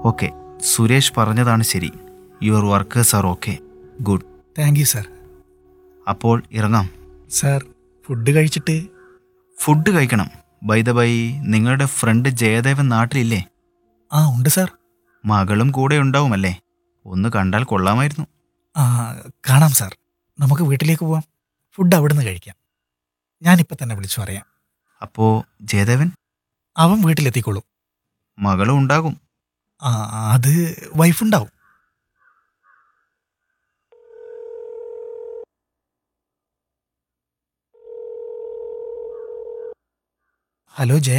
okay Suresh പറഞ്ഞതാണ് ശരി your workers are okay good thank you sir അപ്പോൾ ഇറങ്ങാം സാർ ഫുഡ് കഴിച്ചിട്ട് ഫുഡ് കഴിക്കണം ബൈ ദ ബൈ നിങ്ങളുടെ ഫ്രണ്ട് ജയദേവൻ നാട്ടിലില്ലേ ആ ഉണ്ട് സാർ മകളും കൂടെ ഉണ്ടാവുമല്ലേ ഒന്ന് കണ്ടാൽ കൊള്ളാമായിരുന്നു ആ കാണാം സാർ നമുക്ക് വീട്ടിലേക്ക് പോവാം ഫുഡ് അവിടെ നിന്ന് കഴിക്കാം ഞാനിപ്പോൾ തന്നെ വിളിച്ചു പറയാം അപ്പോ ജയദേവൻ അവൻ വീട്ടിലെത്തിക്കോളും മകളും ഉണ്ടാകും ആ അത് വൈഫുണ്ടാവും ഹലോ ജയ